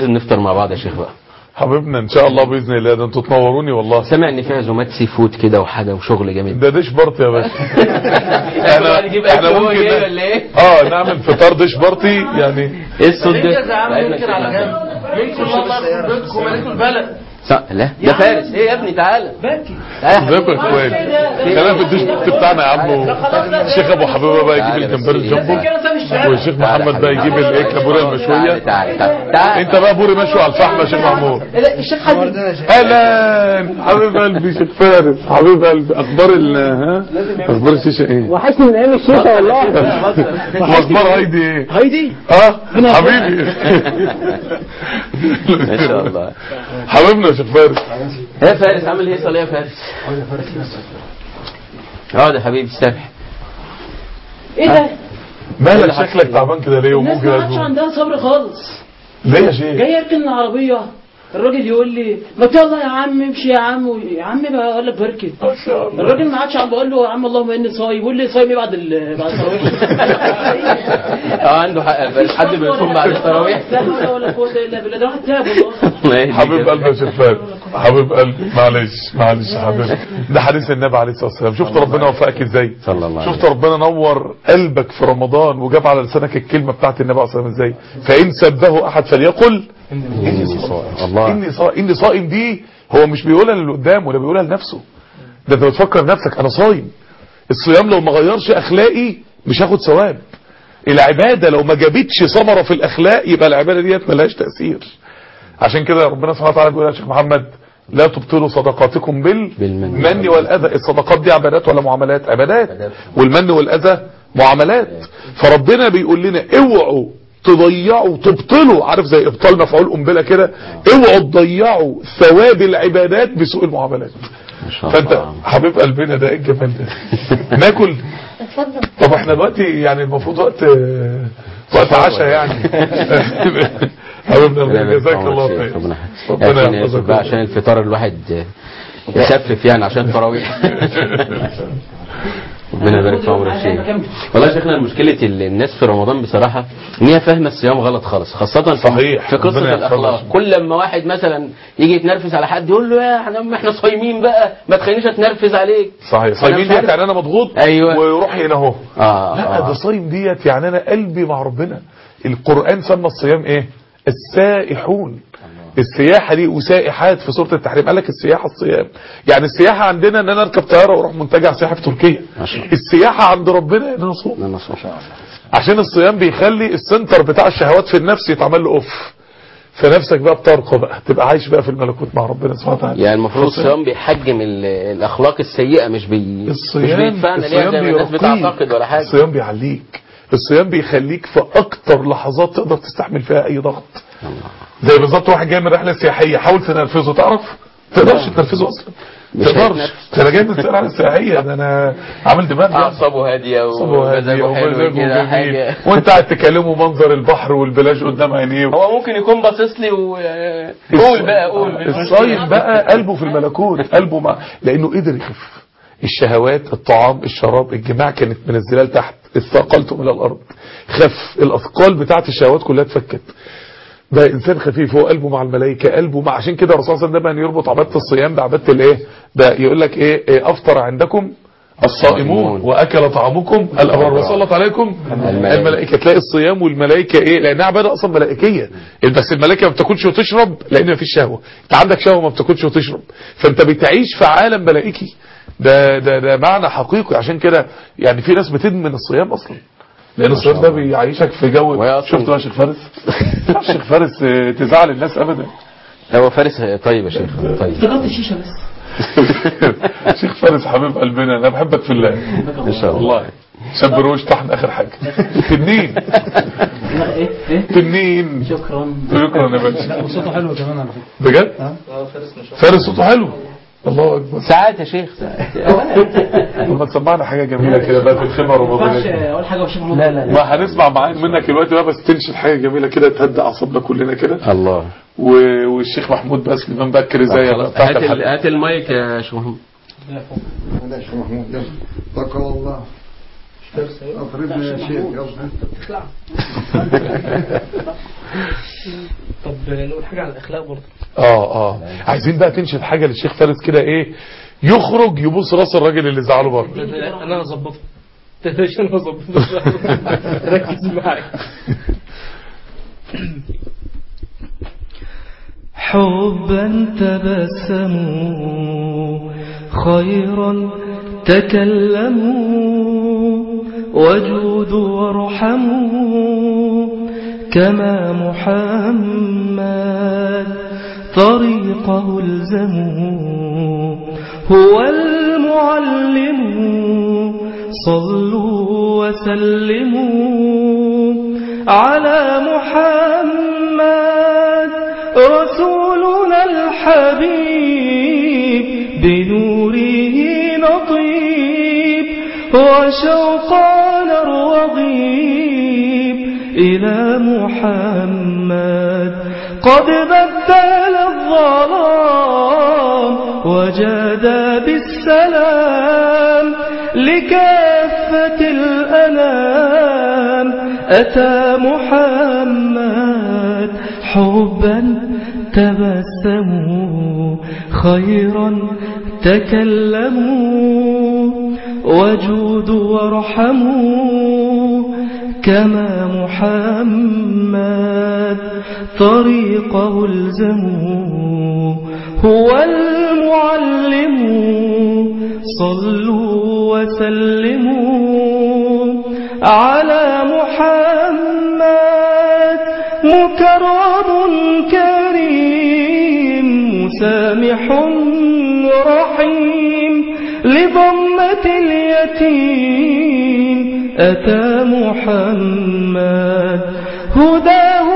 لازم نفطر مع بعض يا شيخ بقى حبيبنا ان شاء الله باذن الله ده انتوا تنوروني والله سامع ان في عزومات سي فود كده وحاجه وشغل جامد ده ديش بارتي يا باشا احنا نجيب احنا اكل هو ممكن جاي ن- ولا ايه؟ اه نعمل فطار ديش بارتي يعني ايه الصوت ليه يا ده؟ زعامة بعدنا يمكن على كده. جنب يمكن والله في بيتكم ملك البلد صح لا ده فارس ايه يا ابني تعالى باكي تعالى يا ازيكم يا اخوان خلينا في الديش بارتي بتاعنا يا عمو الشيخ ابو حبيبه بقى يجيب تعالى الجمبري بس. الجامبو كده سامي الشارع والشيخ محمد بقى يجيب الايه الكابوريا المشويه تعالى تعالى تعالى انت بقى بوري مشوي على الفحم يا شيخ محمود الشيخ حازم اهلا حبيب قلبي شيخ فارس حبيب قلبي اخبار ال ها اخبار الشيشه ايه وحشني من ايام الشتاء والله واخبار هايدي ايه هايدي اه حبيبي ما شاء الله حبيبنا يا شيخ فارس يا فارس عامل ايه صلاه يا فارس اقعد يا حبيبي استريح ايه ده؟ مالك شكلك تعبان كده ليه الناس وممكن ما عادش أزوم؟ عندها صبر خالص ليه يا شيخ جاي اركن العربيه الراجل يقول لي ما يلا يا عم امشي يا عم يا عم بقى اقول لك بركن ما شاء الله الراجل ما عادش عم بقول له يا عم اللهم اني صايم يقول لي صايم ايه بعد ال بعد التراويح اه عنده حق يا فارس حد بيصوم بعد التراويح لا حول ولا قوه الا بالله ده واحد تعب والله حبيب قلبي يا شيخ فارس حبيب قلبي معلش معلش يا حبيبي ده حديث النبي عليه الصلاه والسلام شفت ربنا وفقك ازاي صلى الله عليه شفت ربنا نور قلبك في رمضان وجاب على لسانك الكلمه بتاعت النبي عليه الصلاه والسلام ازاي فان سبه احد فليقل اني صائم الله اني صائم اني صائم دي هو مش بيقولها للي قدامه ولا بيقولها لنفسه ده انت بتفكر نفسك انا صايم الصيام لو ما غيرش اخلاقي مش هاخد ثواب العباده لو ما جابتش ثمره في الاخلاق يبقى العباده ديت ملهاش تاثير عشان كده ربنا سبحانه وتعالى بيقول يا شيخ محمد لا تبطلوا صدقاتكم بال بالمن. المن والاذى الصدقات دي عبادات ولا معاملات عبادات والمن والاذى معاملات فربنا بيقول لنا اوعوا تضيعوا تبطلوا عارف زي ابطال مفعول قنبله كده اوعوا تضيعوا ثواب العبادات بسوء المعاملات ما شاء فانت الله حبيب قلبنا ده ايه الجمال ده ناكل اتفضل طب احنا دلوقتي يعني المفروض وقت وقت عشاء يعني حبيبنا ربنا جزاك يرحمه الله يا خير شيخ. ربنا ربنا ربنا يحفظك يحفظك بقى عشان الفطار الواحد يخفف يعني عشان التراويح ربنا يبارك في عمر الشيخ والله يا شيخنا مشكلة ال- الناس في رمضان بصراحة ان هي فاهمة الصيام غلط خالص خاصة في- صحيح. في قصة ربنا يحفظك. الاخلاق كل لما واحد مثلا يجي يتنرفز على حد يقول له يا احنا احنا صايمين بقى ما تخلينيش اتنرفز عليك صحيح صايمين مش عارف- ديت يعني انا مضغوط أيوة. ويروح هنا اهو اه لا ده آه. صايم ديت يعني انا قلبي مع ربنا القرآن سمى الصيام ايه السائحون السياحة دي وسائحات في سورة التحريم قال لك السياحة الصيام يعني السياحة عندنا ان انا اركب طيارة واروح منتجع سياحي في تركيا ما شاء الله. السياحة عند ربنا ان انا اصوم أنا صوم. عشان الصيام بيخلي السنتر بتاع الشهوات في النفس يتعمل له اوف فنفسك بقى بترقى بقى تبقى عايش بقى في الملكوت مع ربنا سبحانه وتعالى يعني المفروض الصيام بيحجم ال- الاخلاق السيئة مش بي مش الصيام بيدفعنا ليها زي ما الناس بيرقيك. بتعتقد ولا حاجة الصيام بيعليك الصيام بيخليك في اكتر لحظات تقدر تستحمل فيها اي ضغط زي بالظبط واحد جاي من رحله سياحيه حاول تنرفزه تعرف تقدرش تنرفزه اصلا مش تقدرش هيتنرفز. ده انا جاي من رحله سياحيه ده انا عامل دماغ يعني. اعصابه هادية صبوا هادي ومزاجه حلو ومزاجه كده جميل حاجة وانت قاعد تكلمه منظر البحر والبلاج قدام عينيه هو ممكن يكون باصص لي وقول بقى قول الصايم بقى قلبه في الملكوت قلبه مع لانه قدر يخف الشهوات الطعام الشراب الجماع كانت منزله لتحت اثقلتم الى الارض خف الاثقال بتاعت الشهوات كلها اتفكت بقى انسان خفيف هو قلبه مع الملائكه قلبه مع عشان كده الرسول صلى الله عليه وسلم دايما يربط عباده الصيام بعباده الايه ده يقول لك ايه, إيه افطر عندكم الصائمون واكل طعامكم الابرار وصلت عليكم الملائكة. الملائكه تلاقي الصيام والملائكه ايه لانها عباده اصلا ملائكيه بس الملائكه ما بتاكلش وتشرب لان ما فيش شهوه انت عندك شهوه ما بتاكلش وتشرب فانت بتعيش في عالم ملائكي ده ده ده معنى حقيقي عشان كده يعني في ناس بتدمن الصيام اصلا لان الصيام ده بيعيشك في جو وهي أصلاً- شفت بقى شيخ فارس شيخ فارس آه، تزعل الناس ابدا هو فارس طيب يا شيخ طيب افتكرت الشيشه بس شيخ فارس حبيب قلبنا انا بحبك في الله ان شاء الله والله شاب روش طحن اخر حاجه تنين ايه ايه تنين شكرا شكرا يا باشا وصوته حلو كمان على فكره بجد فارس صوته حلو الله اكبر ساعات يا شيخ ساعات طب ما تسمعنا حاجه جميله كده بقى في الخيمه ما ينفعش الرمضانيه اول حاجه وشيخ لا لا ما هنسمع معاك منك دلوقتي بقى بس تنشد حاجه جميله كده تهدى اعصابنا كلنا كده الله و- والشيخ محمود بقى سليمان بكر ازاي خلاص بتاعت هات ال- الحلقه هات المايك يا شيخ محمود لا شيخ محمود لا بارك الله طب نقول حاجة عن الأخلاق برضه اه اه عايزين بقى تنشد حاجة للشيخ فارس كده ايه يخرج يبوس راس الراجل اللي زعله بره أنا هظبطه تلاش أنا هظبطه ركز معايا حبا تبسموا خيرا تكلموا وجودوا وارحموا كما محمد طريقه الزموا هو المعلم صلوا وسلموا على محمد رسولنا الحبيب بنوره نطيب وشوقنا الرغيب إلى محمد قد بدل الظلام وجاد بالسلام لكافة الأنام أتى محمد حبا تبسموا خيرا تكلموا وجودوا وارحموا كما محمد طريقه الزموا هو المعلم صلوا وسلموا على محمد مكرم كريم مسامح رحيم لضمة اليتيم أتى محمد هداه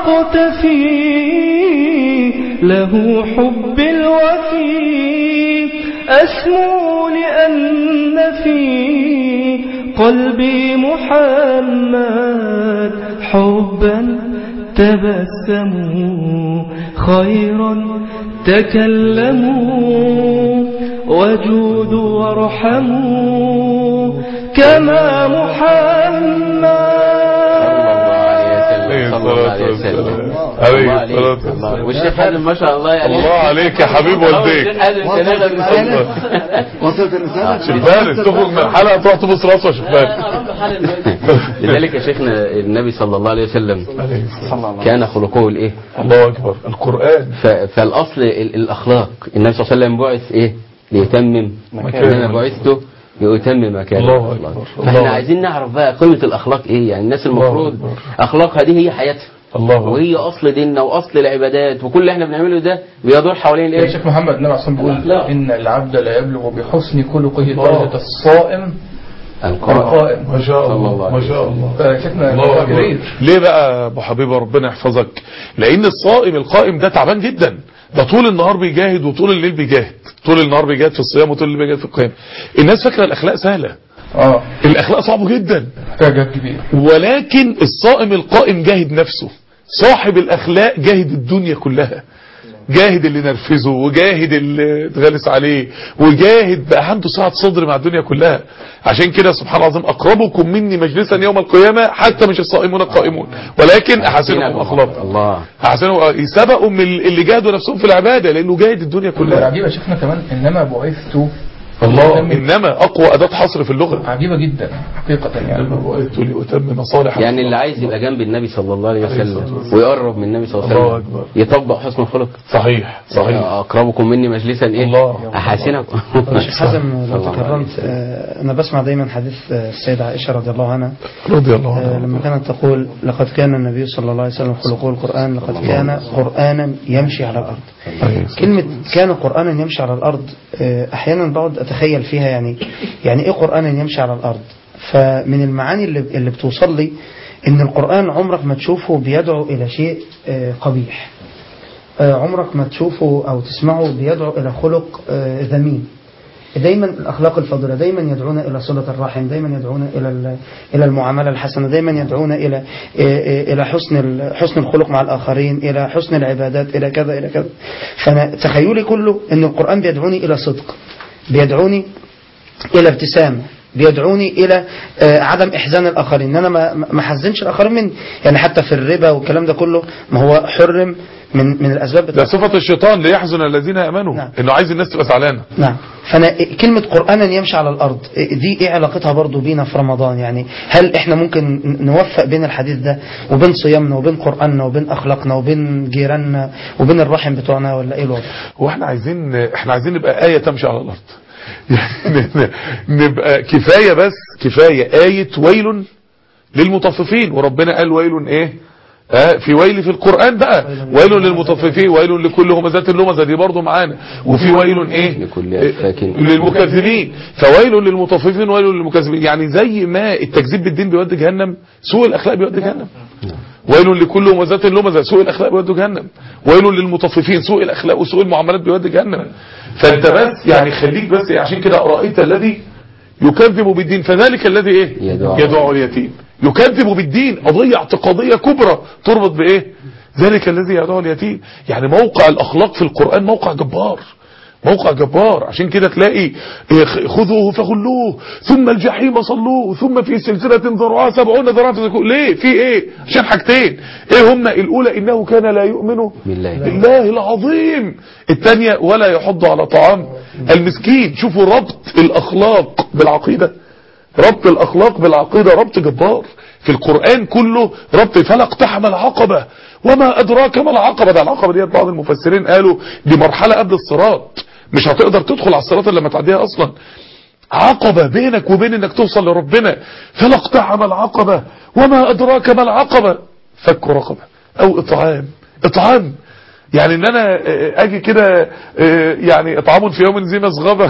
أقتفي له حب الوفي أسمو لأن في قلبي محمد حبا تبسموا خيرا تكلموا وجودوا وارحموا كما محمد صلى الله عليه وسلم عليه الصلاة والسلام والشيخ حازم ما شاء الله يعني الله عليك يا حبيب والديك الشيخ حازم كان هذا وصلت الرسالة شيخ فارس تخرج من الحلقة تروح تبص راسه يا شيخ فارس لذلك يا شيخنا النبي صلى الله عليه وسلم كان خلقه الايه الله أكبر القرآن ف- فالاصل ال- الاخلاق النبي صلى الله عليه وسلم بعث ايه ليتمم انما بعثته ليتمم مكان الله الاخلاق أكبر. فاحنا الله عايزين نعرف بقى قيمه الاخلاق ايه يعني الناس المفروض أكبر. اخلاقها دي هي حياتها الله أكبر. وهي اصل ديننا واصل العبادات وكل اللي احنا بنعمله ده بيدور حوالين يا الايه شيخ محمد النبي عليه بيقول لا. إن العبد لا يبلغ بحسن خلقه درجة الصائم القرآن القائم ما شاء صلى الله الله عليه ما شاء الله فشيخنا الله أكبر. كبير ليه بقى يا ابو حبيبه ربنا يحفظك لان الصائم القائم ده تعبان جدا ده طول النهار بيجاهد وطول الليل بيجاهد طول النهار بيجاهد في الصيام وطول الليل بيجاهد في القيام الناس فاكره الاخلاق سهله اه الاخلاق صعبه جدا محتاج جهد كبير ولكن الصائم القائم جاهد نفسه صاحب الاخلاق جاهد الدنيا كلها جاهد اللي نرفزه وجاهد اللي اتغلس عليه وجاهد بقى عنده سعة صدر مع الدنيا كلها عشان كده سبحان الله العظيم اقربكم مني مجلسا يوم القيامة حتى مش الصائمون القائمون ولكن احسنكم اخلاقا الله احسنهم سبقوا من اللي جاهدوا نفسهم في العبادة لانه جاهد الدنيا كلها عجيبة شيخنا كمان إنما بعثت الله لأتمم- انما اقوى اداة حصر في اللغة عجيبة جدا حقيقة يعني انما بعثت لاتمم مصالح يعني اللي عايز يبقى جنب النبي صلى الله عليه وسلم ويقرب من النبي صلى الله الله عليه وسلم أكبر. يطبق حسن الخلق صحيح صحيح اقربكم مني مجلسا ايه الله. احاسنكم شيخ حازم صلى لو الله عليه تكرمت وسلم. آه، أنا بسمع دايما حديث آه، السيدة عائشة رضي الله عنها رضي الله آه، عنه لما كانت تقول لقد كان النبي صلى الله عليه وسلم خلقه القرآن لقد كان قرآنا يمشي على الأرض أيوة. كلمة كان قرآنا يمشي على الأرض آه، أحيانا بقعد أتخيل فيها يعني يعني إيه قرآنا يمشي على الأرض فمن المعاني اللي, اللي بتوصل لي إن القرآن عمرك ما تشوفه بيدعو إلى شيء آه، قبيح آه، عمرك ما تشوفه أو تسمعه بيدعو إلى خلق آه، ذميم دايما الأخلاق الفاضلة دايما يدعون إلى صلة الرحم دايما يدعون إلى ال- إلى المعاملة الحسنة دايما يدعون إلى إلى حسن ال- حسن الخلق مع الآخرين إلى حسن العبادات إلى كذا إلى كذا فأنا تخيلي كله أن القرآن بيدعوني إلى صدق بيدعوني إلى ابتسامة بيدعوني الى آه، عدم احزان الاخرين ان انا ما ما احزنش الاخرين مني يعني حتى في الربا والكلام ده كله ما هو حرم من من الاسباب ده بتاعت صفة الشيطان ليحزن الذين امنوا نعم. انه عايز الناس تبقى زعلانة نعم فانا كلمة قرآنا يمشي على الارض دي ايه علاقتها برضو بينا في رمضان يعني هل احنا ممكن نوفق بين الحديث ده وبين صيامنا وبين قرآننا وبين اخلاقنا وبين جيراننا وبين الرحم بتوعنا ولا ايه الوضع هو احنا عايزين احنا عايزين نبقى آية تمشي على الأرض يعني ن- نبقى كفاية بس كفاية آية ويل للمطففين وربنا قال ويل ايه آه في ويل في القرآن بقى ويل للمطففين ويل لكل همزات اللمزة دي برضو معانا وفي ويل ايه لكل أفاك للمكذبين فويل للمطففين ويل للمكذبين يعني زي ما التكذيب بالدين بيودي جهنم سوء الأخلاق بيودي جهنم ويل لكل همزات لمزة سوء الأخلاق بيودي جهنم ويل للمطففين سوء الأخلاق وسوء المعاملات بيودي جهنم فأنت بس يعني خليك بس عشان كده أرأيت الذي يكذب بالدين فذلك الذي ايه يدعو. يدعو اليتيم يكذب بالدين قضية اعتقادية كبرى تربط بايه ذلك الذي يدعو اليتيم يعني موقع الاخلاق في القرآن موقع جبار موقع جبار عشان كده تلاقي إيه، خذوه فغلوه ثم الجحيم صلوه ثم في سلسلة ذرعها سبعون ذراعا فذكوه ليه في ايه عشان حاجتين ايه هما الاولى انه كان لا يؤمن بالله. بالله العظيم الثانية ولا يحض على طعام المسكين شوفوا ربط الاخلاق بالعقيدة ربط الاخلاق بالعقيدة ربط جبار في القرآن كله ربط فلا اقتحم العقبة وما ادراك ما العقبة ده العقبة دي بعض المفسرين قالوا دي مرحلة قبل الصراط مش هتقدر تدخل على الصراط الا لما تعديها اصلا عقبة بينك وبين انك توصل لربنا فلا اقتحم العقبة وما ادراك ما العقبة فك رقبة او اطعام اطعام يعني ان انا آه، اجي كده آه، يعني اطعام في يوم ذي مسغبة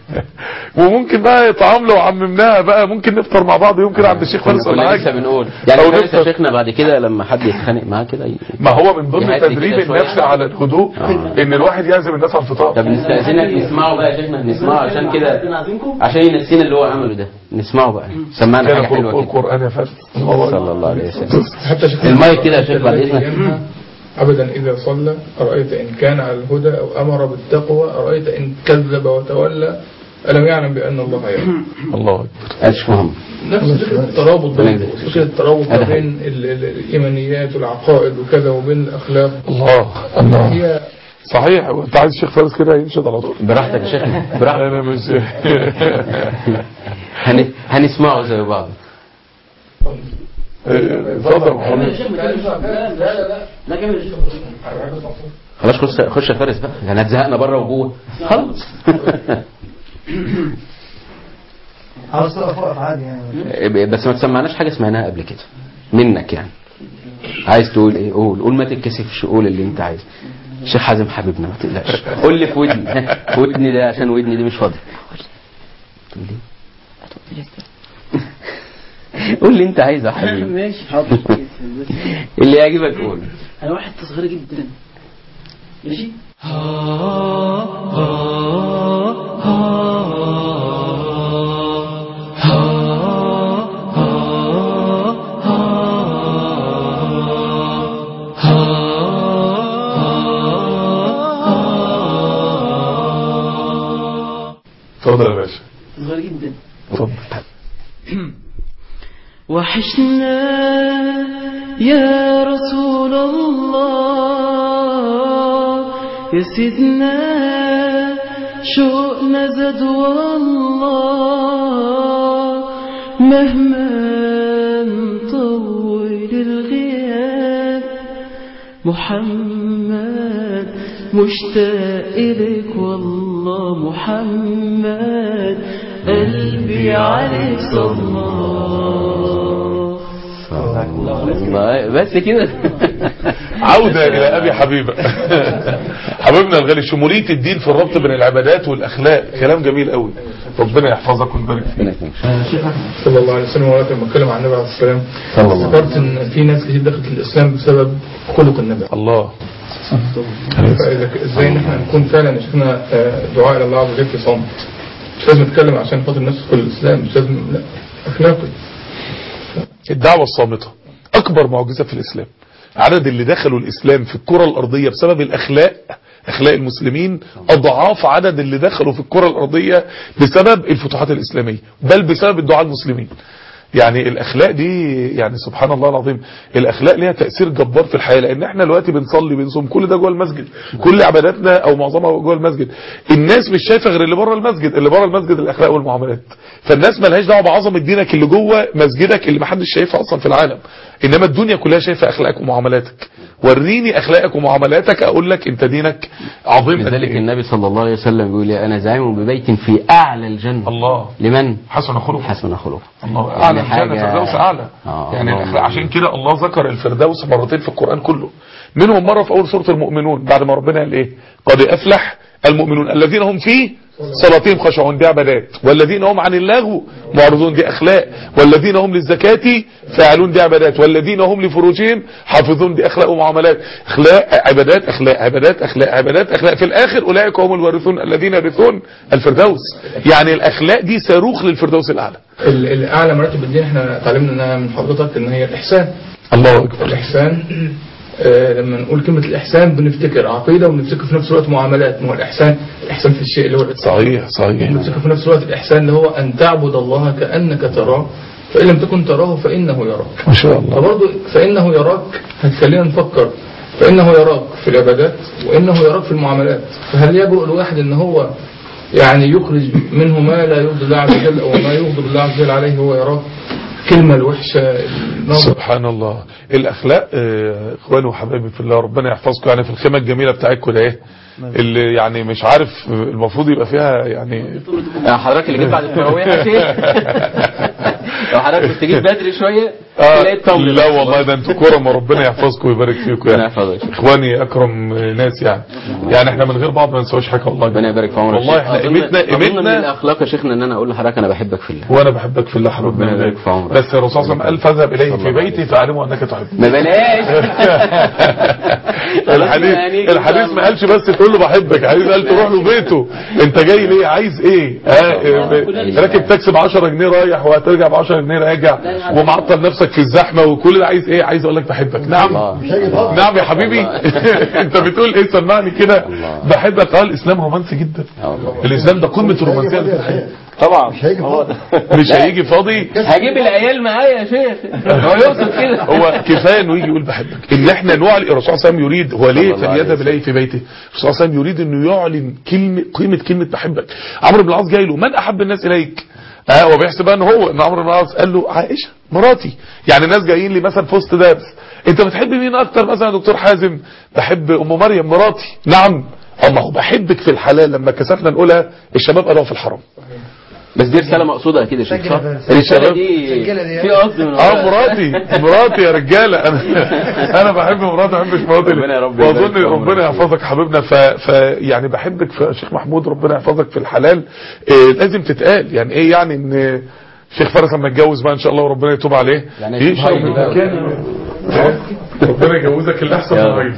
وممكن بقى اطعام لو عممناها بقى ممكن نفطر مع بعض يوم كده عند الشيخ فارس ولا كنا لسه حاجه بنقول يعني أو احنا لسه نفطر. شيخنا بعد كده لما حد يتخانق معاه كده ي- ما هو من ضمن يهدي تدريب كده شوية. النفس على الهدوء ان الواحد يعزم الناس على الفطار طب نستأذنك نسمعه بقى يا شيخنا نسمعه عشان كده عشان ينسينا اللي هو عمله ده نسمعه بقى سمعنا كان حاجة يقول حلوة كده القرآن يا فارس صلى الله عليه وسلم حتى شيخ المايك كده يا شيخ بعد الذي إذنك. ينهى أبدا إذا صلى أرأيت إن كان على الهدى أو أمر بالتقوى أرأيت إن كذب وتولى ألم يعلم بأن الله يعلم الله اكبر ألف محمد نفس فكرة الترابط ربنا برضه، يجزيك. فكرة الترابط ما هذا بين ال- ال- الإيمانيات والعقائد وكذا وبين الأخلاق الله الله هي صحيح وانت عايز الشيخ فارس كده ينشد على طول براحتك يا شيخنا براحتك انا مش هن... هنسمعه زي بعض اتفضل يا محمد. لا لا لا لا كمل يا شيخ خلاص خش خش يا فارس بقى يعني هتزهقنا بره وجوه خلاص عاوز تقف وقف عادي يعني بس ما تسمعناش حاجة سمعناها قبل كده منك يعني عايز تقول ايه قول قول ما تتكسفش قول اللي انت عايزه شيخ حازم حبيبنا ما تقلقش قول لي في ودني ها، في ودني ده عشان ودني دي مش فاضي تقول لي قول لي انت عايزه يا حبيبي ماشي حاضر اللي يعجبك قول انا واحد صغير جدا ماشي اتفضل يا باشا صغير جدا اتفضل وحشنا يا رسول الله يا سيدنا شوقنا زاد والله مهما نطول الغياب محمد مشتاق إليك والله محمد قلبي عليك صلى الله بس كده عودة إلى أبي حبيبة حبيبنا الغالي شمولية الدين في الربط بين العبادات والأخلاق كلام جميل قوي ربنا يحفظك ويبارك فيك صلى الله عليه وسلم ولكن بتكلم عن النبي عليه السلام صلى الله عليه ذكرت ان في ناس كتير دخلت الاسلام بسبب خلق النبي الله فإذا ك- ازاي ان احنا نكون فعلا شفنا آه، دعاء الى الله عز وجل في صمت مش لازم نتكلم عشان خاطر الناس تدخل الاسلام مش لازم لا اخلاقي الدعوة الصامتة أكبر معجزة في الإسلام عدد اللي دخلوا الإسلام في الكرة الأرضية بسبب الأخلاق اخلاق المسلمين اضعاف عدد اللي دخلوا في الكره الارضيه بسبب الفتوحات الاسلاميه بل بسبب الدعاء المسلمين يعني الاخلاق دي يعني سبحان الله العظيم الاخلاق ليها تاثير جبار في الحياه لان احنا دلوقتي بنصلي بنصوم كل ده جوه المسجد كل عباداتنا او معظمها جوه المسجد الناس مش شايفه غير اللي بره المسجد اللي بره المسجد الاخلاق والمعاملات فالناس مالهاش دعوه بعظمه دينك اللي جوه مسجدك اللي محدش شايفها اصلا في العالم انما الدنيا كلها شايفه اخلاقك ومعاملاتك وريني اخلاقك ومعاملاتك اقول لك انت دينك عظيم قد لذلك إيه. النبي صلى الله عليه وسلم بيقول لي انا زعيم ببيت في اعلى الجنه الله لمن حسن خلق حسن خلق الله يعني اعلى حاجة- الجنه الفردوس اعلى آه، يعني الله الأخلاق عشان كده الله ذكر الفردوس مرتين في القران كله منهم مره في اول سوره المؤمنون بعد ما ربنا قال ايه قد افلح المؤمنون الذين هم في صلاتهم خشعون دي عبادات والذين هم عن اللغو معرضون دي اخلاق والذين هم للزكاه فاعلون دي عبادات والذين هم لفروجهم حافظون دي اخلاق ومعاملات اخلاق عبادات اخلاق عبادات اخلاق عبادات اخلاق في الاخر اولئك هم الوارثون الذين يرثون الفردوس يعني الاخلاق دي صاروخ للفردوس الاعلى ال- الاعلى مراتب الدين احنا اتعلمنا انها من حضرتك ان هي الاحسان الله اكبر الإحسان آه، لما نقول كلمة الإحسان بنفتكر عقيدة وبنفتكر في نفس الوقت معاملات ما هو الإحسان الإحسان في الشيء اللي هو الإتقان. صحيح صحيح بنفتكر في نفس الوقت الإحسان اللي هو أن تعبد الله كأنك تراه فإن لم تكن تراه فإنه يراك ما شاء الله فبرضه فإنه يراك هتخلينا نفكر فإنه يراك في العبادات وإنه يراك في المعاملات فهل يجرؤ الواحد إن هو يعني يخرج منه ما لا يرضي الله عز وجل أو ما يغضب الله عز وجل عليه هو يراه كلمة الوحشة الموقف سبحان الله الاخلاق آه، اخواني وحبايبي في الله ربنا يحفظكم يعني في الخيمه الجميله بتاعتكم ده ايه اللي يعني مش عارف آه، المفروض يبقى فيها يعني آه، حضرتك اللي جيت بعد التراويح يا شيخ لو حضرتك كنت جيت بدري شويه آه تلاقي التمر لا والله ده انتوا كرم وربنا يحفظكم ويبارك فيكم ربنا يعني يحفظك. اخواني اكرم ناس يعني يعني احنا من غير بعض ما نسواش حاجه والله ربنا يبارك في عمرك والله احنا أظن- قيمتنا أظن من قيمتنا الاخلاق يا شيخنا ان انا اقول لحضرتك انا بحبك في الله وانا بحبك في الله حبيبنا ربنا يبارك في عمرك. بس الرسول صلى الله عليه وسلم قال فاذهب اليه في بيتي فاعلموا انك تحبني ما بلاش الحديث يعني الحديث ما قالش بس تقول له بحبك الحديث قال تروح له بيته انت جاي ليه عايز ايه ها راكب تاكسي ب 10 جنيه رايح وهترجع ب 10 جنيه راجع ومعطل نفسك في الزحمه وكل ده عايز ايه عايز اقول لك بحبك نعم نعم يا حبيبي انت بتقول ايه سمعني كده بحبك قال الاسلام رومانسي جدا الاسلام ده قمه الرومانسيه اللي في الحياه طبعا مش هيجي فاضي مش هيجي فاضي هجيب العيال معايا يا شيخ هو يقصد كده هو كفايه انه يجي يقول بحبك ان احنا نعلن الرسول صلى الله عليه وسلم يريد هو ليه صلى الله عليه فليذهب اليه في بيته الرسول صلى الله عليه وسلم يريد انه يعلن كلمه قيمه كلمه بحبك عمرو بن العاص جاي له من احب الناس اليك اه هو بيحسب ان هو ان عمرو بن العاص قال له عائشه مراتي يعني الناس جايين لي مثلا في وسط درس انت بتحب مين اكتر مثلا يا دكتور حازم بحب ام مريم مراتي نعم الله بحبك في الحلال لما كسفنا نقولها الشباب قالوا في الحرام بس دي رساله مقصوده اكيد يا شيخ صح؟ سجلها بس. الرساله دي سجلها دي. في قصد من اه وراها. مراتي مراتي يا رجاله انا انا بحب مراتي ما بحبش مراتي ربنا يا رب يبارك واظن في عمرك. ربنا يحفظك حبيبنا ف... ف يعني بحبك في شيخ محمود ربنا يحفظك في الحلال إيه لازم تتقال يعني ايه يعني ان شيخ فارس لما يتجوز بقى ان شاء الله وربنا يتوب عليه يعني يشرب يتوب من عليه. مكان ربنا يجوزك اللي احسن يا من رب. غيرك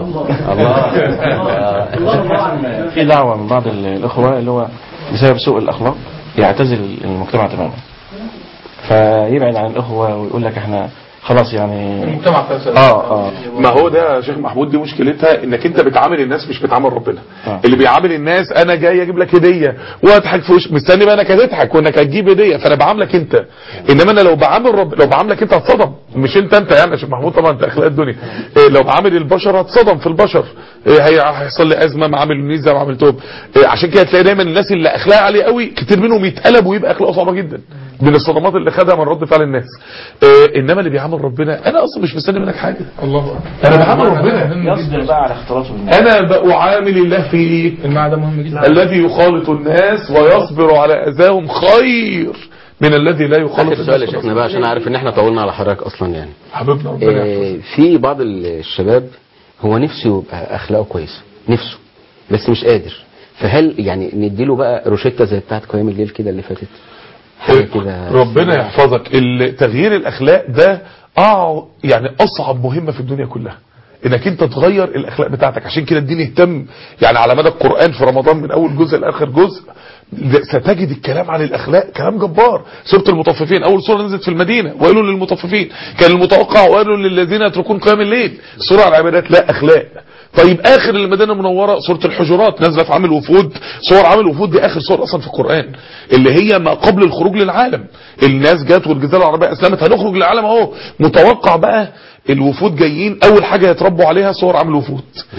الله في دعوة من بعض ال- الأخوة اللي هو بسبب سوء الأخلاق يعتزل المجتمع تماما فيبعد عن الأخوة ويقول لك احنا خلاص يعني المجتمع فاسد اه اه ما هو ده يا شيخ محمود دي مشكلتها انك انت بتعامل الناس مش بتعامل ربنا آه. اللي بيعامل الناس انا جاي اجيب لك هديه واضحك في وش مستني بقى انك هتضحك وانك هتجيب هديه فانا بعاملك انت انما انا لو بعامل رب لو بعاملك انت هتصدم مش انت انت يعني يا شيخ محمود طبعا انت اخلاق الدنيا إيه لو بعامل البشر هتصدم في البشر إيه هي- هيحصل لي ازمه مع عامل النيز زي ما عملتهم إيه عشان كده تلاقي دايما الناس اللي اخلاق عاليه قوي كتير منهم يتقلب ويبقى اخلاقه صعبه جدا من الصدمات اللي خدها من رد فعل الناس إيه انما اللي بيعامل ربنا انا اصلا مش مستني منك حاجه الله أكبر. انا بعامل المعنى ده ربنا مهم يصبر جدا. بقى على اختلاطه بالناس انا بعامل الله في المعنى ده مهم جدا الذي يخالط الناس ويصبر على اذاهم خير من الذي لا يخالط اخر سؤال يا الناس شيخنا بقى عشان عارف ان احنا طولنا على حضرتك اصلا يعني حبيبنا ربنا يحفظك. آه، في بعض الشباب هو نفسه يبقى اخلاقه كويسه نفسه بس مش قادر فهل يعني نديله بقى روشته زي بتاعت قيام الليل كده اللي فاتت حاجه كده ربنا يحفظك ال- تغيير الاخلاق ده أع... يعني اصعب مهمه في الدنيا كلها انك انت تغير الاخلاق بتاعتك عشان كده الدين اهتم يعني على مدى القران في رمضان من اول جزء لاخر جزء ستجد الكلام عن الاخلاق كلام جبار سوره المطففين اول سوره نزلت في المدينه وقالوا للمطففين كان المتوقع وقالوا للذين يتركون قيام الليل سوره على العبادات لا اخلاق طيب اخر المدينه المنوره سوره الحجرات نازله في عام الوفود صور عام الوفود دي اخر صور اصلا في القران اللي هي ما قبل الخروج للعالم الناس جت والجزيره العربيه اسلمت هنخرج للعالم اهو متوقع بقى الوفود جايين اول حاجه يتربوا عليها صور عام الوفود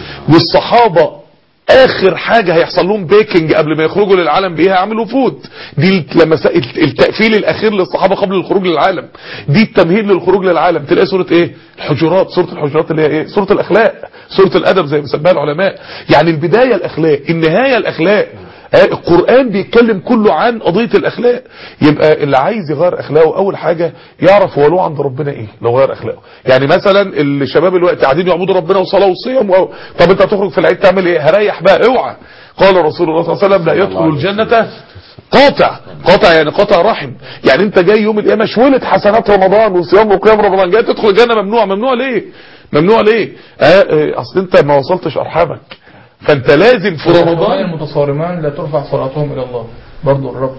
والصحابه اخر حاجة هيحصل لهم بيكنج قبل ما يخرجوا للعالم بيها عامل وفود دي لما س- التقفيل الاخير للصحابة قبل الخروج للعالم دي التمهيد للخروج للعالم تلاقي سورة ايه الحجرات سورة الحجرات اللي هي ايه سورة الاخلاق سورة الادب زي ما سماها العلماء يعني البداية الاخلاق النهاية الاخلاق آه، القرآن بيتكلم كله عن قضية الأخلاق يبقى اللي عايز يغير أخلاقه أول حاجة يعرف هو له عند ربنا إيه لو غير أخلاقه يعني مثلا الشباب الوقت قاعدين يعبدوا ربنا وصلاة وصيام و... طب أنت هتخرج في العيد تعمل إيه هريح بقى اوعى قال رسول الله صلى الله عليه وسلم لا يدخل الجنة قاطع قاطع يعني قاطع رحم يعني انت جاي يوم القيامه شولت حسنات رمضان وصيام وقيام رمضان جاي تدخل الجنه ممنوع ممنوع ليه ممنوع ليه آه آه اصل انت ما وصلتش ارحامك فانت لازم في الأكوان رمضان المتصارمان لا ترفع صلاتهم إلى الله برضو الربط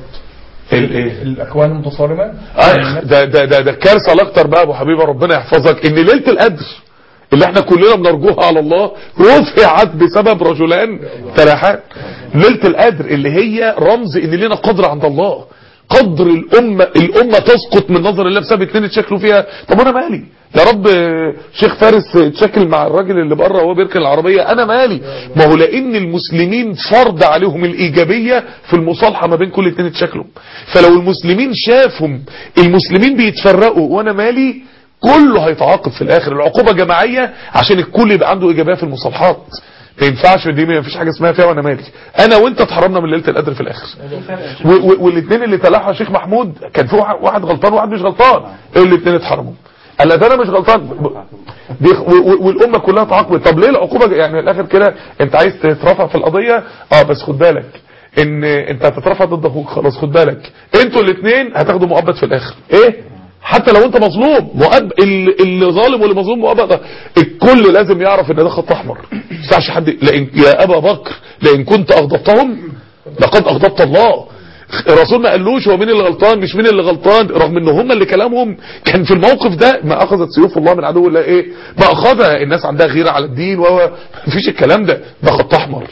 الايه الأكوان المتصارمان آه، ده ده ده ده الكارثه الاكتر بقى ابو حبيبه ربنا يحفظك ان ليله القدر اللي احنا كلنا بنرجوها على الله رفعت بسبب رجلان تلاحان ليله القدر اللي هي رمز ان لنا قدر عند الله قدر الامه الامه تسقط من نظر الله بسبب اتنين اتشكلوا فيها طب انا مالي يا رب آه، شيخ فارس اتشكل مع الراجل اللي بره وهو بيركن العربيه انا مالي ما هو لان المسلمين فرض عليهم الايجابيه في المصالحه ما بين كل اتنين اتشكلوا فلو المسلمين شافهم المسلمين بيتفرقوا وانا مالي كله هيتعاقب في الاخر العقوبه جماعيه عشان الكل يبقى عنده ايجابيه في المصالحات ما ينفعش دي ما فيش حاجه اسمها فيها وانا مالي انا وانت اتحرمنا من ليله القدر في الاخر والاثنين اللي تلاحوا يا شيخ محمود كان في واحد- واحد غلطان وواحد مش غلطان الاثنين اتحرموا قال لا ده انا مش غلطان دي و- و- والامه كلها تعاقبت طب ليه العقوبه يعني من الاخر كده انت عايز تترفع في القضيه اه بس خد بالك ان انت هتترفع ضد اخوك خلاص خد بالك انتوا الاثنين هتاخدوا مؤبد في الاخر ايه حتى لو انت مظلوم مؤب... اللي اللي ظالم واللي مظلوم مؤبد الكل لازم يعرف ان ده خط احمر ما ينفعش حد لان يا ابا بكر لان كنت اغضبتهم لقد اغضبت الله الرسول ما قالوش هو مين اللي غلطان مش مين اللي غلطان رغم ان هم اللي كلامهم كان في الموقف ده ما اخذت سيوف الله من عدو الله ايه ما اخذها الناس عندها غيره على الدين وهو مفيش الكلام ده ده خط احمر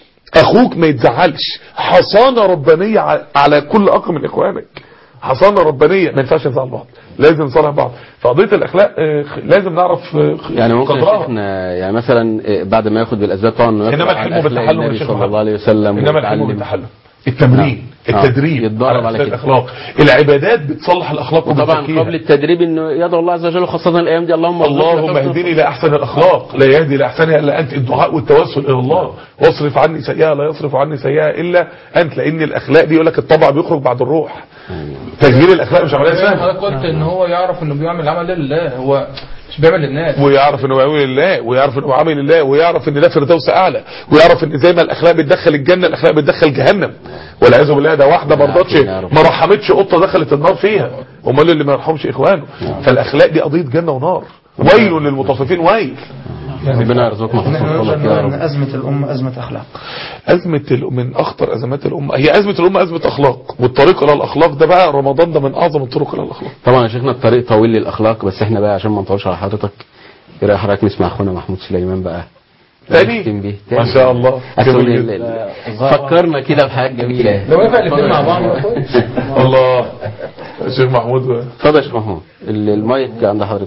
اخوك ما يتزعلش حصانه ربانيه ع- على كل اخ من اخوانك حصانه ربانيه ما ينفعش نزعل بعض لازم نصالح بعض فقضيه الاخلاق آه، خ- لازم نعرف آه، خ- يعني ممكن يا قدرها. شيخنا يعني مثلا إيه، بعد ما ياخد بالاسباب طبعا انه انما يقرأ عن الحلم أخلاق بالتحلم يا النبي شيخ صلى محمد. الله عليه وسلم انما الحلم ويتعلم. بالتحلم التمرين نعم. التدريب يتدرب على أساس كده. الاخلاق العبادات بتصلح الاخلاق وطبعا وبتزكيها. قبل التدريب انه يدعو الله عز وجل خاصه الايام دي اللهم اللهم ارزقنا حسن اهدني لاحسن الاخلاق لا يهدي لاحسنها الا انت الدعاء والتوسل الى الله واصرف عني سيئها لا يصرف عني سيئها الا انت لان الاخلاق دي يقول لك الطبع بيخرج بعد الروح تغيير الاخلاق مش عمليه زي ما سهله حضرتك قلت ان هو يعرف انه بيعمل العمل ده لله هو مش بيعمل للناس ويعرف انه يعمل لله ويعرف انه عامل لله ويعرف ان ده فردوس اعلى ويعرف ان زي ما الاخلاق بتدخل الجنه الاخلاق بتدخل جهنم والعياذ بالله ده واحده ما رضتش يا رب. ما رحمتش قطه دخلت النار فيها امال اللي ما يرحمش اخوانه فالاخلاق دي قضيه جنه ونار ويل للمطففين ويل ربنا يرزقنا حسن نحن الخلق نرجو يا أن رب أزمة الأمة أزمة أخلاق أزمة ال- من أخطر أزمات الأمة هي أزمة الأمة أزمة أخلاق والطريق إلى الأخلاق ده بقى رمضان ده من أعظم الطرق إلى الأخلاق طبعا يا شيخنا الطريق طويل للاخلاق بس احنا بقى عشان ما نطولش على حضرتك ايه رايك حضرتك نسمع اخونا محمود سليمان بقى تاني نختم بيه. ما شاء الله أصل جميل ال- جدا. ال- فكرنا كده بحاجات جميله لو ينفع الاثنين مع بعض كويس. الله الشيخ محمود اتفضل يا شيخ محمود ال- المايك عند حضرتك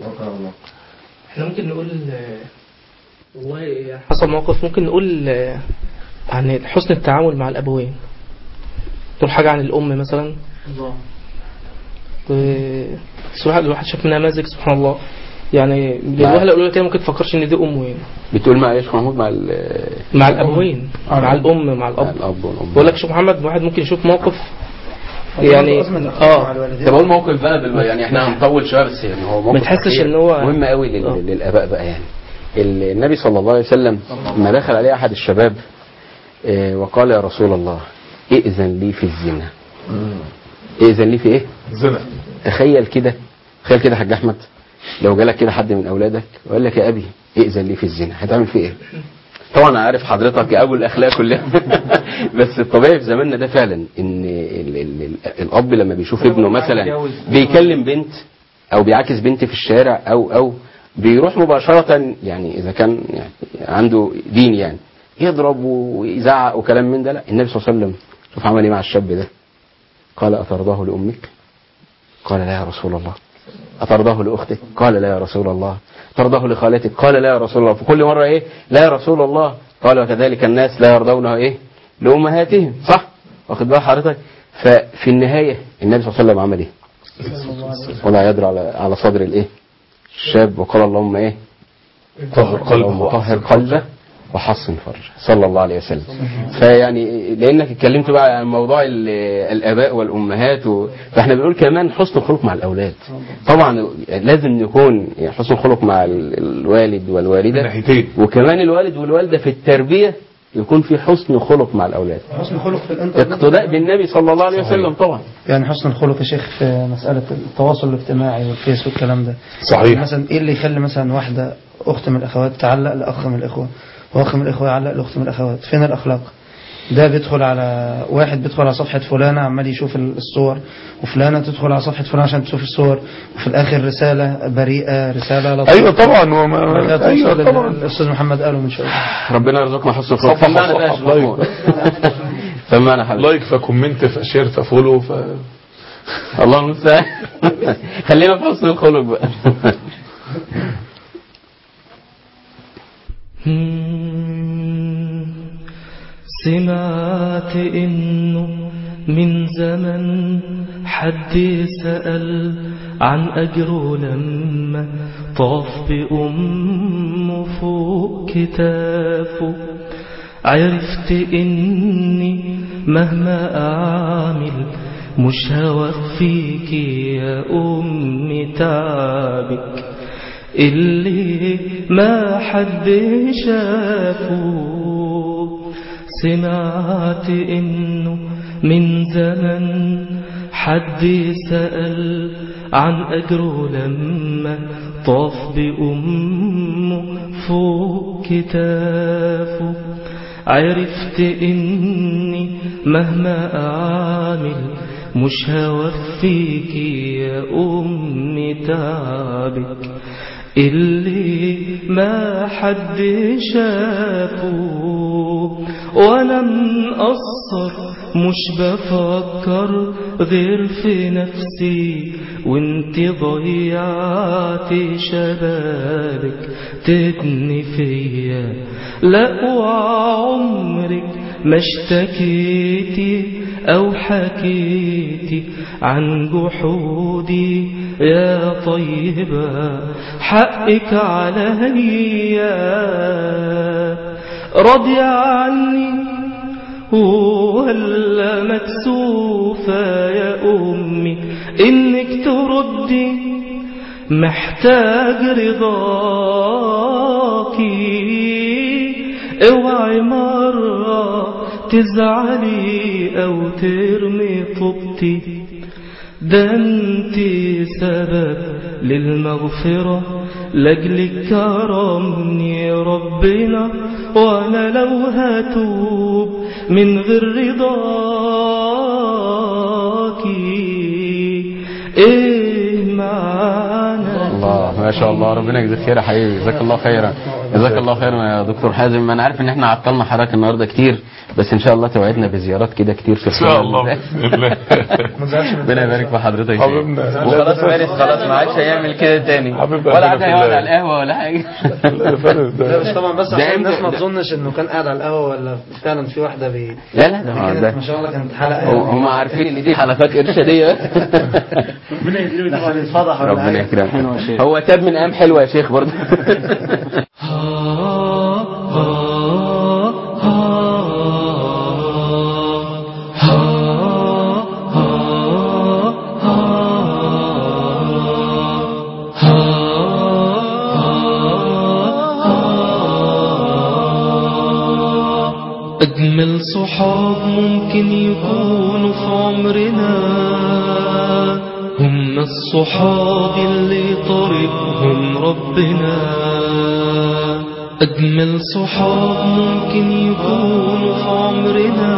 احنا ممكن نقول آه، والله يعني حصل موقف ممكن نقول آه، عن حسن التعامل مع الأبوين تقول حاجة عن الأم مثلا و- الصراحة الواحد شاف منها نماذج سبحان الله يعني بالوهلة الأولى كده ممكن تفكرش إن دي أمه يعني بتقول مع ايه يا شيخ محمود مع ال- مع الأبوين مع الأم مع مع الأب الاب والام بقول لك شوف محمد واحد ممكن يشوف موقف يعني أزمة الأخلاق مع اه الوالدين. طب اقول موقف بقى دل... يعني احنا هنطول شويه بس يعني هو موقف ما تحسش أخير إن هو- مهم قوي لل... آه. للاباء بقى يعني ال- النبي صلى الله عليه وسلم لما دخل عليه احد الشباب آه، وقال يا رسول الله ائذن لي في الزنا ائذن لي في ايه زنا تخيل كده تخيل كده يا حاج احمد لو جالك كده حد من اولادك وقال لك يا ابي ائذن لي في الزنا هتعمل فيه ايه طبعا انا عارف حضرتك يا ابو الاخلاق كلها بس الطبيعي في زماننا ده فعلا ان ال ال ال الاب لما بيشوف ابنه مثلا بيكلم بنت او بيعاكس بنت في الشارع او او بيروح مباشرة يعني إذا كان يعني عنده دين يعني يضرب ويزعق وكلام من ده لا النبي صلى الله عليه وسلم شوف عمل ايه مع الشاب ده قال أترضاه لأمك قال لا يا رسول الله أترضاه لأختك قال لا يا رسول الله ترضاه لخالتك قال لا يا رسول الله فكل مرة إيه لا يا رسول الله قال وكذلك الناس لا يرضونه إيه لأمهاتهم صح واخد بال حضرتك ففي النهاية النبي صلى الله عليه وسلم عمل إيه ولا يدري على على صدر الإيه الشاب وقال اللهم إيه طهر قلبه اللهم طهر قلبه وحصن فرجه صلى الله عليه وسلم فيعني لانك اتكلمت بقى عن موضوع ال- الاباء والامهات و... فاحنا بنقول كمان حسن الخلق مع الاولاد طبعا لازم يكون يعني حسن الخلق مع ال- الوالد من والوالده ناحيتين وكمان الوالد والوالده في التربيه يكون في حسن خلق مع الاولاد حسن الخلق في الانترنت اقتداء بالنبي صلى الله عليه وسلم طبعا يعني حسن الخلق يا شيخ في مسألة التواصل الاجتماعي والفيس والكلام ده صحيح مثلا ايه اللي يخلي مثلا واحدة اخت من الاخوات تعلق لاخ من الاخوة واخ من الاخوة يعلق لاخت من الاخوات فين الاخلاق ده بيدخل على واحد بيدخل على صفحة فلانة عمال يشوف الصور وفلانة تدخل على صفحة فلانة عشان تشوف الصور وفي الاخر رسالة بريئة رسالة لطيفة ايوه طبعا وما ده ايوه توصل طبعا الاستاذ محمد قاله من شوية ربنا يرزقنا حسن الخلق صفحة سمعنا بقى يا صفحة شيخ محمود. سمعنا حبيبي لايك فكومنت فشير ففولو ف الله المستعان خلينا في حسن الخلق بقى مم. سمعت انه من زمن حد سأل عن أجره لما طاف بأمه فوق كتافه عرفت إني مهما أعمل مش هوفيك يا أمي تعبك اللي ما حد شافه سمعت انه من زمن حد سأل عن أجره لما طاف بأمه فوق كتافه عرفت إني مهما أعمل مش هوفيك يا أمي تعبك اللي ما حد شافه وانا مقصر مش بفكر غير في نفسي وانت ضيعت شبابك تبني فيا لا وعمرك ما اشتكيتي او حكيتي عن جحودي يا طيبة حقك عليا راضي عني ولا مكسوفة يا أمي إنك تردي محتاج رضاكي اوعي مرة تزعلي أو ترمي طوبتي ده انت سبب للمغفرة لاجلك كرمني ربنا وانا لو هتوب من غير رضاكي ايه معانا الله ما شاء الله ربنا يجزيك خير يا حبيبي جزاك الله خيرا جزاك الله خيرا يا دكتور حازم انا عارف ان احنا عطلنا حضرتك النهارده كتير بس ان شاء الله توعدنا بزيارات كده كتير في ان شاء الله باذن الله ربنا يبارك في حضرتك يا شيخ. حبيبنا. وخلاص فارس خلاص ما عادش هيعمل كده تاني حبيبنا ولا ربنا حد في هيقعد الله. على القهوه ولا حاجه لا، فارس لا ده بس طبعا بس ده عشان الناس إمتى- ما ده- تظنش انه كان قاعد على القهوه ولا فعلا في واحده بي لا لا ده كانت ده ما شاء الله كانت حلقه هم- هم عارفين ان دي حلقات ارشاديه عشان يتفضح ولا ربنا حاجة. يكرمك هو تاب من ايام حلوه يا شيخ برضه أجمل صحاب ممكن يكونوا في عمرنا هم الصحاب اللي طريقهم ربنا أجمل صحاب ممكن يكونوا في عمرنا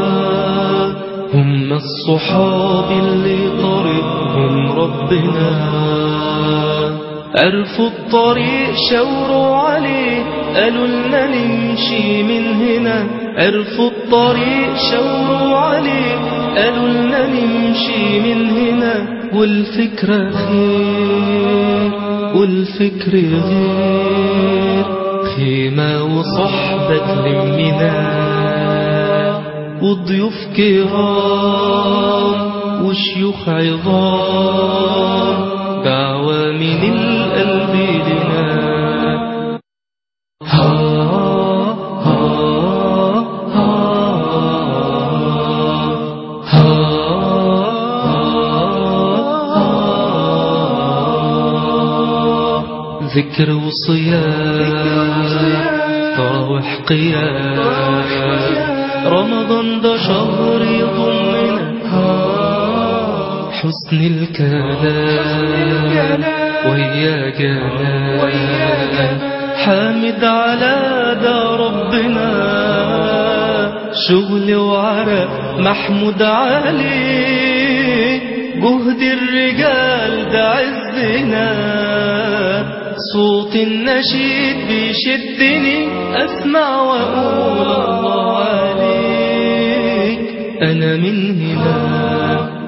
هم الصحاب اللي طريقهم ربنا عرفوا الطريق شاوروا عليه قالوا لنا نمشي من هنا عرفوا الطريق شاوروا عليه قالوا لنا نمشي من هنا والفكرة خير والفكر غير خيمة وصحبة تلمنا وضيوف كرام وشيوخ عظام دعوة من القلب لنا ها ها ها ها ذكر وصيام تراوح قيام رمضان ده شهر يضمنا حسن الكلام ويا جلال حامد على ده ربنا شغل وعرق محمود عليه جهد الرجال ده عزنا صوت النشيد بيشدني اسمع واقول الله عليك انا من هنا